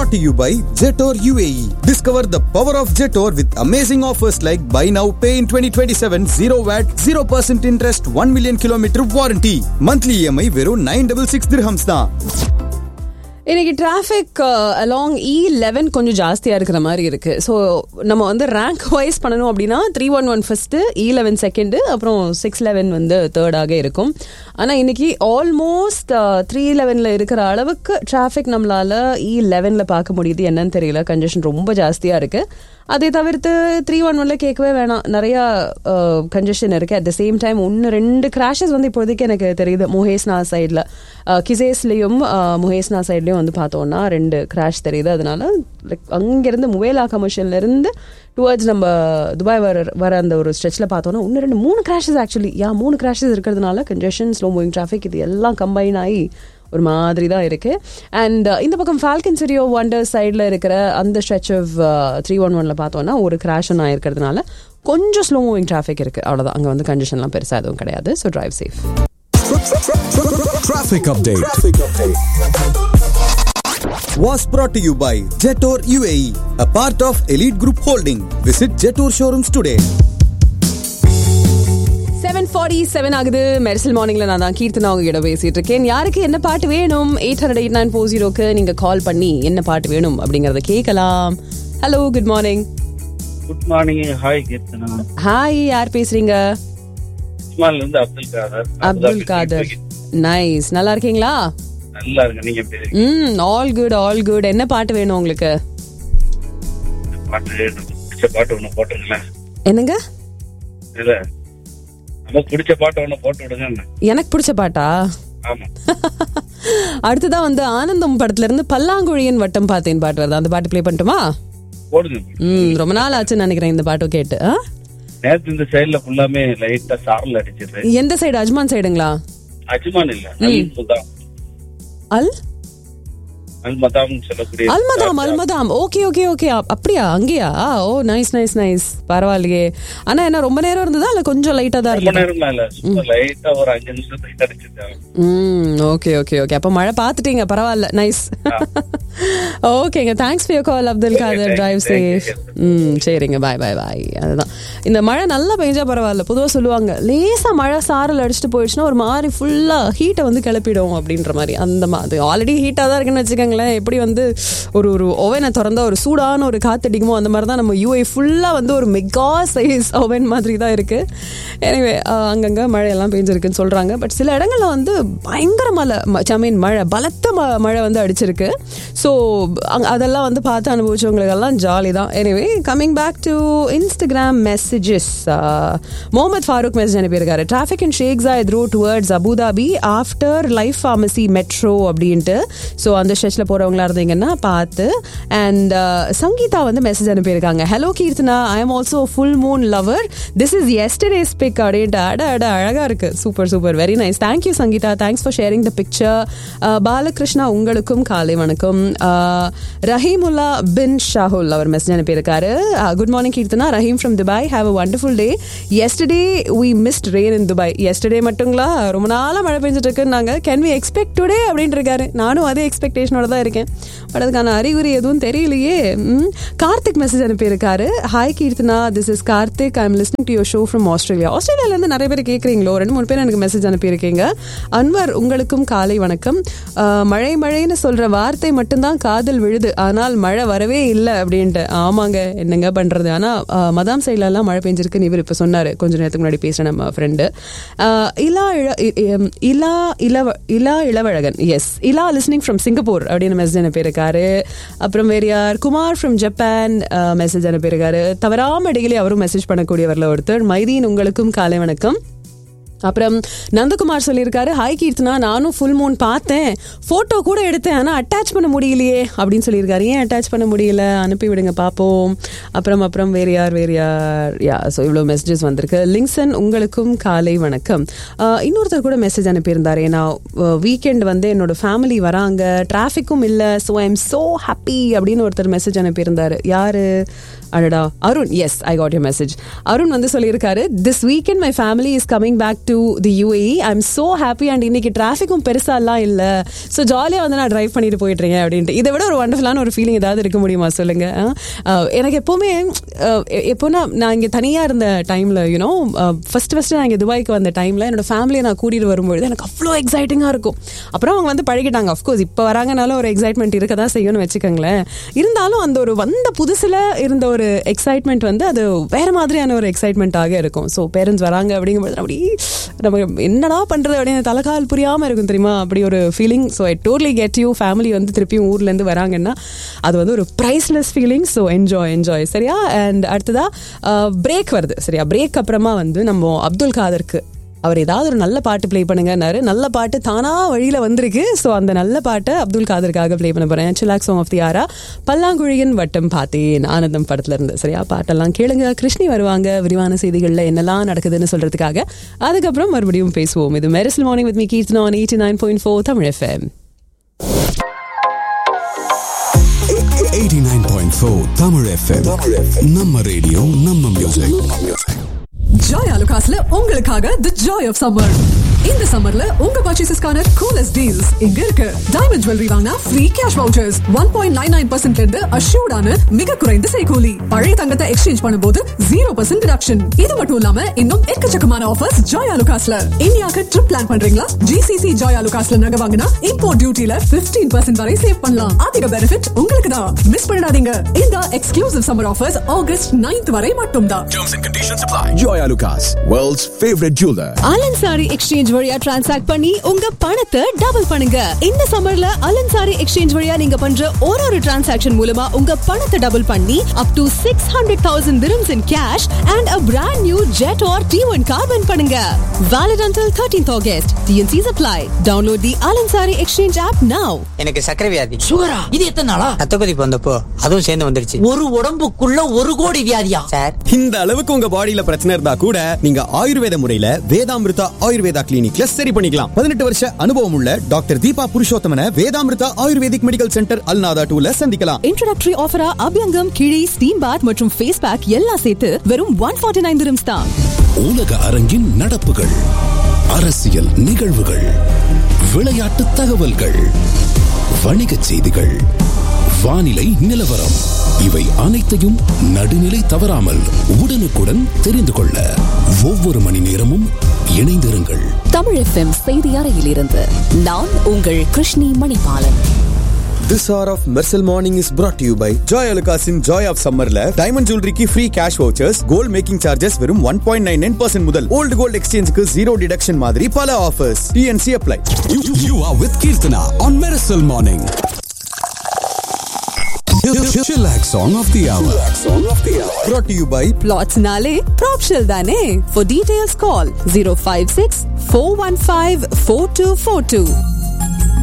brought to you by Jetor UAE. Discover the power of Jetor with amazing offers like buy now, pay in 2027, 0 VAT, 0% interest, 1 million kilometer warranty. Monthly EMI வெறும் 966 dirhams தான். இன்னைக்கு traffic along இ eleven கொஞ்சம் ஜாஸ்தியாக இருக்கிற மாதிரி இருக்கு so நம்ம வந்து ரேங்க் வைஸ் பண்ணணும் அப்படின்னா three one one first E eleven second அப்புறம் சிக்ஸ் லெவன் வந்து தேர்டாக இருக்கும் ஆனால் இன்னைக்கு ஆல்மோஸ்ட் த்ரீ லெவனில் இருக்கிற அளவுக்கு டிராஃபிக் நம்மளால இ லெவனில் பார்க்க முடியுது என்னன்னு தெரியல கன்ஜெஷன் ரொம்ப ஜாஸ்தியாக இருக்கு அதை தவிர்த்து த்ரீ ஒன் ஒன்ல கேட்கவே வேணாம் நிறையா கன்ஜெஷன் இருக்கு அட் த சேம் டைம் ஒன்று ரெண்டு கிராஷஸ் வந்து இப்போதைக்கு எனக்கு தெரியுது முகேஸ்னா சைடில் கிசேஸ்லேயும் முகேஸ்னா சைட்லேயும் வந்து பார்த்தோம்னா ரெண்டு கிராஷ் தெரியுது அதனால லைக் அங்கேருந்து முவேலா கமர்ஷியல்லேருந்து டுவர்ட்ஸ் நம்ம துபாய் வர வர அந்த ஒரு ஸ்ட்ரெச்சில் பார்த்தோன்னா ஒன்று ரெண்டு மூணு கிராஷஸ் ஆக்சுவலி யா மூணு கிராஷஸ் இருக்கிறதுனால கன்ஜெஷன் ஸ்லோ மூவிங் டிராஃபிக் இது எல்லாம் கம்பைன் ஆகி ஒரு மாதிரி தான் இருக்கு அண்ட் இந்த பக்கம் ஃபால்கன் சிரியோ ஒண்டர் சைடில் இருக்கிற அந்த ஸ்ட்ரெச் ஆஃப் த்ரீ ஒன் ஒன்ல பார்த்தோம்னா ஒரு கிராஷ் நான் இருக்கிறதுனால கொஞ்சம் ஸ்லோ மூவிங் டிராஃபிக் இருக்கு அவ்வளோதான் அங்கே வந்து கண்டிஷன்லாம் பெருசாக எதுவும் கிடையாது so drive safe Traffic update. Was brought to you by Jetor UAE, a part of Elite Group Holding. Visit Jetor showrooms today. Seven forty seven ஆகுது மெர்சல் மார்னிங்ல நான் தான் கீர்த்தனா உங்ககிட்ட பேசிட்டு இருக்கேன் யாருக்கு என்ன பாட்டு வேணும் eight hundred eight nine four ஜீரோக்கு நீங்க கால் பண்ணி என்ன பாட்டு வேணும் அப்படிங்கறத கேட்கலாம் hello good morning good morning hi Keerthana hi யார் பேசுறீங்க உஸ்மான்ல இருந்து அப்துல் காதர் அப்துல் காதர் நைஸ் நல்லா இருக்கீங்களா நல்லா இருக்கு நீங்க எப்படி இருக்கீங்க ம் ஆல் குட் ஆல் குட் என்ன பாட்டு வேணும் உங்களுக்கு பாட்டு நமக்கு பிடிச்ச பாட்டு ஒண்ணு போட்டுருங்களேன் என்னங்க இல்ல நமக்கு பிடிச்ச பாட்டு ஒண்ணு போட்டு விடுங்க எனக்கு பிடிச்ச பாட்டா ஆமா அடுத்ததான் வந்து ஆனந்தம் படத்துல இருந்து பல்லாங்குழியின் வட்டம் பார்த்தேன் பாட்டு வருது அந்த பாட்டு ப்ளே பண்ணட்டுமா போடுங்க ம் ரொம்ப நாள் ஆச்சுன்னு நினைக்கிறேன் இந்த பாட்டும் கேட்டு ஆ? நேத்து இந்த சைடுல ஃபுல்லாமே லைட்டா சாரல் அடிச்சிருது எந்த சைடு அஜ்மான் சைடுங்களா அஜ்மான் இல்ல அல் முதாம் அல் அல் மதாம் சொல்லக்கூடிய Al Madam Al Madam okay okay okay அப்படியா அங்கேயா ஓ நைஸ் நைஸ் நைஸ் பரவாயில்லையே ஆனா என்ன ரொம்ப நேரம் இருந்ததா இல்ல கொஞ்சம் லைட்டா தான் ரொம்ப இருந்ததா நேரம் இல்ல சும்மா லைட்டா ஒரு அஞ்சு நிமிஷம் லைட் அடிச்சிருக்காங்க ம் ஓகே ஓகே ஓகே அப்ப மழை பார்த்துட்டீங்க பரவாயில்ல நைஸ் ஓகேங்க thanks for call Abdul Khader thank drive you, thank you, safe yes. ம் சரிங்க பாய் பாய் பாய் அதுதான் இந்த மழை நல்லா பெஞ்சா பரவாயில்ல பொதுவாக சொல்லுவாங்க லேசா மழை சாரல் அடிச்சுட்டு போயிடுச்சுன்னா ஒரு மாதிரி ஃபுல்லா ஹீட்டை வந்து கிளப்பிடும் அப்படின்ற மாதிரி அந்த மாதிரி ஆல்ரெடி ஹீட்டாக தான் இருக்குன்னு வச்சுக்கோங்களேன் எப்படி வந்து ஒரு ஒரு ஓவனை திறந்தா ஒரு சூடான ஒரு காத்தடிக்குமோ அந்த மாதிரி தான் நம்ம யூஐ ஃபுல்லாக வந்து ஒரு மெகா சைஸ் ஓவன் மாதிரி தான் இருக்கு எனவே அங்கங்கே மழையெல்லாம் பெஞ்சிருக்குன்னு சொல்றாங்க பட் சில இடங்கள்ல வந்து பயங்கர மழை ஐ மீன் மழை பலத்த ம- மழை வந்து அடிச்சிருக்கு ஸோ அதெல்லாம் வந்து பார்த்து அனுபவிச்சவங்களுக்கெல்லாம் ஜாலி தான் anyway coming back to Instagram messages Mohammed Farooq message அனுப்பியிருக்காரு traffic in Sheikh Zayed route towards Abu Dhabi after life pharmacy metro அப்படின்ட்டு ஸோ அந்த ஸ்ட்ரெச்சில் போகிறவங்களா இருந்தீங்கன்னா பார்த்து அண்ட் சங்கீதா வந்து மெசேஜ் அனுப்பியிருக்காங்க hello Keerthana I am also full moon lover this is yesterday's pic அப்படின்ட்டு அட அட அழகாக இருக்கு super super very nice thank you Sangeetha thanks for sharing the picture Balakrishna உங்களுக்கும் காலை வணக்கம் Uh, ரஹீமுல்லா பின் ஷாஹுல் அவர் மெசேஜ் அனுப்பியிருக்காரு good morning Keerthana Raheem from Dubai have a wonderful day yesterday we missed rain in Dubai yesterday மட்டுங்களா ரொம்ப நாளாக மழை பெஞ்சிட்டு இருக்குன்னாங்க கேன் வி எக்ஸ்பெக்ட் டுடே அப்படின்ட்டு இருக்காரு நானும் அதே எக்ஸ்பெக்டேஷனோட தான் இருக்கேன் பட் அதுக்கான அறிகுறி எதுவும் தெரியலையே ம். கார்த்திக் மெசேஜ் அனுப்பியிருக்காரு hi Keerthana this is Karthik I am listening to your show from Australia ஆஸ்திரேலியாலேருந்து நிறைய பேர் கேட்குறீங்களோ ரெண்டு மூணு பேர் எனக்கு மெசேஜ் அனுப்பியிருக்கீங்க அன்வர் உங்களுக்கும் காலை வணக்கம் அஹ், மழை மழைன்னு சொல்ற வார்த்தை மட்டும்தான் காதல் விழுது ஆனால் மழை வரவே இல்லை அப்படின்ட்டு ஆமாங்க என்னங்க பண்றது ஆனா அஹ், மதாம் சைட்ல எல்லாம் மழை பெஞ்சிருக்குன்னு இவர் இப்ப சொன்னாரு கொஞ்ச நேரத்துக்கு முன்னாடி பேசுற நம்ம ஃப்ரெண்டு இலா இழ- இ- இ- இலா இளவ Ila Ilavazhagan S Ila listening from Singapore அப்படின்னு மெசேஜ் அனுப்பியிருக்காரு அப்புறம் வேற யார் குமார் ஃப்ரம் ஜப்பான் மெசேஜ் அனுப்பியிருக்காரு தவறாம டெய்லி அவரும் மெசேஜ் பண்ணக்கூடியவர்ல ஒருத்தர் மைதீன் உங்களுக்கும் காலை வணக்கம் அப்புறம் நந்தகுமார் சொல்லியிருக்காரு ஹாய் கீர்த்தனா நானும் ஃபுல் மூன் பார்த்தேன் ஃபோட்டோ கூட எடுத்தேன் ஆனால் அட்டாச் பண்ண முடியலையே அப்படின்னு சொல்லியிருக்காரு ஏன் அட்டாச் பண்ண முடியல அனுப்பி விடுங்க பார்ப்போம் அப்புறம் அப்புறம் வேறு யார் வேறு யார் யா ஸோ இவ்வளோ மெசேஜஸ் வந்திருக்கு லிங்சன் உங்களுக்கும் காலை வணக்கம் ஆஹ், இன்னொருத்தர் கூட மெசேஜ் அனுப்பியிருந்தாரு ஏன்னா வீக்கெண்ட் வந்து என்னோட ஃபேமிலி வராங்க டிராஃபிக்கும் இல்லை so I am so happy அப்படின்னு ஒருத்தர் மெசேஜ் அனுப்பியிருந்தாரு யாரு அடடா Arun yes I got you message Arun வந்து சொல்லியிருக்காரு this weekend my family is coming back to the UAE I am so happy and இன்னைக்கு டிராஃபிக்கும் பெருசாலாம் இல்லை ஸோ ஜாலியாக வந்து நான் டிரைவ் பண்ணிட்டு போயிட்டு இருக்கேன் அப்படின்ட்டு இதை விட ஒரு வண்டர்ஃபுல்லான ஒரு ஃபீலிங் ஏதாவது இருக்க முடியுமா சொல்லுங்க அஹ், எனக்கு எப்போவுமே அஹ், எப்போனா நான் இங்கே தனியாக இருந்த டைமில் யூனோ ஃபர்ஸ்ட் ஃபர்ஸ்ட் நான் இங்கே துபாய்க்கு வந்த டைமில் என்னோட ஃபேமிலியை நான் கூட்டிகிட்டு வரும்பொழுது எனக்கு அவ்வளோ எக்ஸைட்டிங்காக இருக்கும் அப்புறம் அவங்க வந்து பழகிட்டாங்க அஃப்கோர்ஸ் இப்போ வராங்கனாலும் ஒரு எக்ஸைட்மெண்ட் இருக்க தான் செய்யும்னு வச்சுக்கோங்களேன் இருந்தாலும் அந்த ஒரு வந்த புதுசில் இருந்த ஒரு எக்ஸைட்மெண்ட் வந்து அது வேற மாதிரியான ஒரு எக்ஸைட்மெண்ட்டாக இருக்கும் ஸோ பேரண்ட்ஸ் வராங்க அப்படிங்கும்போது அப்படி நம்ம என்னடா பண்ணுறது அப்படின்னு தலைகால் புரியாமல் இருக்கும் தெரியுமா அப்படி ஒரு feeling so I totally get you family வந்து திருப்பியும் ஊர்லேருந்து வராங்கன்னா அது வந்து ஒரு priceless feeling so enjoy enjoy சரியா அண்ட் அடுத்ததா பிரேக் வருது சரியா பிரேக் அப்புறமா வந்து நம்ம அப்துல் காதருக்கு அவர் ஏதாவது ஒரு நல்ல பாட்டு ப்ளே பண்ணுங்கன்னாரு நல்ல பாட்டு தானா வழியில வந்திருக்கு ஸோ அந்த நல்ல பாட்டை அப்துல் காதருக்காக ப்ளே பண்ண போறேன் சிலாக் சாங் ஆஃப் தி ஆரா பல்லாங்குழியின் வட்டம் பார்த்தேன் ஆனந்தம் படத்துல இருந்து சரியா பாட்டெல்லாம் கேளுங்க கிருஷ்ணி வருவாங்க விரிவான செய்திகள்ல என்னெல்லாம் நடக்குதுன்னு சொல்றதுக்காக அதுக்கப்புறம் மறுபடியும் பேசுவோம் இது Mersal morning with me Keerthana on eighty nine point four Tamil FM 89.4 Tamil FM. நம்ம ரேடியோ நம்ம மியூசிக் ஜாய் அலுகாஸ்ல உங்களுக்காக தி ஜாய் ஆஃப் சம்மர் இந்த சம்மர்ல உங்க பர்ச்சேசஸ்க்கான கூலஸ்ட் டீல்ஸ் இங்க இருக்கு டைமண்ட் ஜுவல்லரி வாங்கினா free cash vouchers one point nine nine பர்சன்ட்ல இருந்து அஷ்யூர்டான மிக குறைந்த செய்கூலி பழைய தங்கத்தை எக்ஸ்சேஞ்ச் பண்ணும்போது ஜீரோ பர்சன்ட் டிடக்ஷன் இது மட்டும் இல்லாம இன்னும் எக்கச்சக்கமான ஆஃபர்ஸ் ஜாய் அலுகாஸ்ல இந்தியாவுக்கு ட்ரிப் பிளான் பண்றீங்களா ஜிசிசி ஜாய் அலுகாஸ்ல நகை வாங்கினா இம்போர்ட் டியூட்டில 15% பர்சன்ட் வரை சேவ் பண்ணலாம் அதிக பெனிஃபிட் உங்களுக்கு தான் மிஸ் பண்ணிடாதீங்க இந்த exclusive summer offers August 9th வரை மட்டும்தான் Terms and conditions apply. Joy Alucas, world's favorite jeweler. Al Ansari exchange வழியா டிரான்சாக்ட் பண்ணி உங்க பணத்தை டபுள் பண்ணுங்க இந்த சம்மர்ல அலன்சாரி எக்ஸ்சேஞ்ச் வழியா நீங்க பண்ற ஒரு ஒரு டிரான்சாக்ஷன் மூலமா உங்க பணத்தை டபுள் பண்ணி up to six hundred thousand dirhams in cash and a brand new Jetour T one car win பண்ணுங்க valid until 13th August TnCs apply download the Al Ansari exchange app now எனக்கு சக்கரை வியாதி சுகரா இது எத்தனை நாளா ரத்த கொதிப்பு வந்தப்போ அதுவும் சேர்ந்து வந்துருச்சு ஒரு உடம்புக்குள்ள ஒரு கோடி வியாதியா சார் இந்த அளவுக்கு உங்க பாடியில பிரச்சனை இருந்தா கூட நீங்க ஆயுர்வேத முறையில வேதாமிருதா ஆயுர்வேதா கிளினிக்ல சரி பண்ணிக்கலாம் பதினெட்டு வருஷ அனுபவம் உள்ள doctor Deepa Purushothaman Vedamrutha ayurvedic medical centre Al Nahda டூல சந்திக்கலாம் இன்ட்ரோடக்டரி ஆஃபரா அபியங்கம் கிழி ஸ்டீம் பாத் மற்றும் ஃபேஸ் பேக் எல்லாம் சேர்த்து வெறும் ஒன் ஃபார்ட்டி நைன் dirhams தான் உலக அரங்கின் நடப்புகள் அரசியல் நிகழ்வுகள் விளையாட்டு தகவல்கள் வணிகச் செய்திகள் வானிலை நிலவரம் இவை அனைத்தையும் நடுநிலை தவறாமல் உடனுக்குடன் தெரிந்து கொள்ள ஒவ்வொரு மணி நேரமும் இணைந்திருங்கள் தமிழ் எஃப்எம் செய்தி அறையிலிருந்து நான் உங்கள் Krishni Manibalan This hour of Mersal Morning is brought to you by Joy Alukasin Joy of Summerல டைமண்ட் ஜுவல்லரிக்கு free cash vouchers gold making charges வெறும் one point nine nine percent முதல் ஓல்டு கோல்ட் எக்ஸ்சேஞ்சுக்கு ஜீரோ டிடக்ஷன் மாதிரி பல offers TnC apply You, you are with Kirtana on Miracle Morning. Chillax song of the hour. brought to you by பிளாட்ஸ்னாலே ப்ராப்ஷல் தானே for details call zero five six four one five four two four two